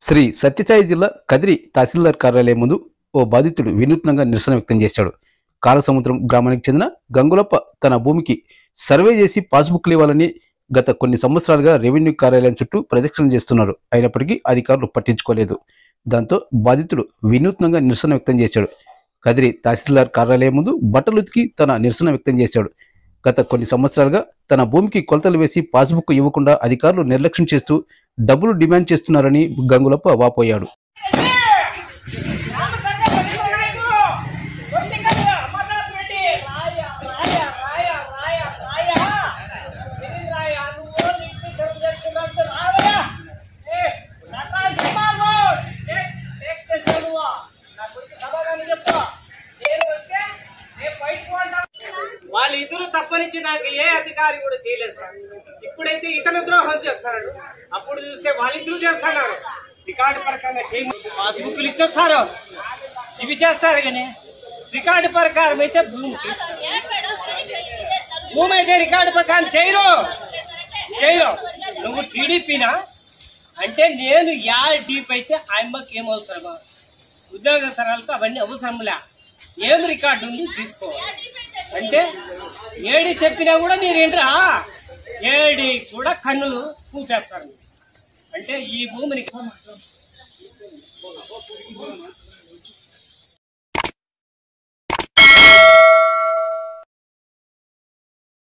శ్రీ సత్యసాయి జిల్లా కదిరి తహసీల్దార్ కార్యాలయం ముందు ఓ బాధితుడు వినూత్నంగా నిరసన వ్యక్తం చేశాడు కాలసముద్రం గ్రామానికి చెందిన గంగులప్ప తన భూమికి సర్వే చేసి పాస్బుక్లు ఇవ్వాలని గత కొన్ని సంవత్సరాలుగా రెవెన్యూ కార్యాలయం చుట్టూ ప్రదక్షిణ చేస్తున్నారు అయినప్పటికీ అధికారులు పట్టించుకోలేదు దాంతో బాధితుడు వినూత్నంగా నిరసన వ్యక్తం చేశాడు కదిరి తహసీల్దార్ కార్యాలయం ముందు బట్టలు ఉతికి తన నిరసన వ్యక్తం చేశాడు గత కొన్ని సంవత్సరాలుగా తన భూమికి కొలతలు వేసి పాస్బుక్ ఇవ్వకుండా అధికారులు నిర్లక్ష్యం చేస్తూ డబ్బులు డిమాండ్ చేస్తున్నారని గంగులప్ప వాపోయాడు వాళ్ళిద్దరూ తప్పనిచ్చి నాకు ఏ అధికారి కూడా చేయలేదు సార్ ఇప్పుడైతే ఇతను ద్రోహం చేస్తాడు అప్పుడు చూస్తే వాళ్ళిద్దరూ చేస్తున్నారు రికార్డు ప్రకారంగా చేయండి పాస్బుక్లు ఇచ్చేస్తారు ఇవి చేస్తారు కానీ రికార్డు ప్రకారం అయితే భూమి తీస్తారు. భూమి అయితే రికార్డు ప్రకారం చేయరు చేయరు నువ్వు టీడీపీనా అంటే నేను యా డీప్ అయితే ఆయమ్మకి ఏం అవసరమా ఉద్యోగ స్థలాలకు అవన్నీ అవసరంలే ఏం రికార్డు ఉంది తీసుకోవాలి అంటే ఏడి చెప్పినా కూడా మీరు ఏంట్రా ఏడి కూడా కన్నులు పూపేస్తారు అంటే ఈ భూమిని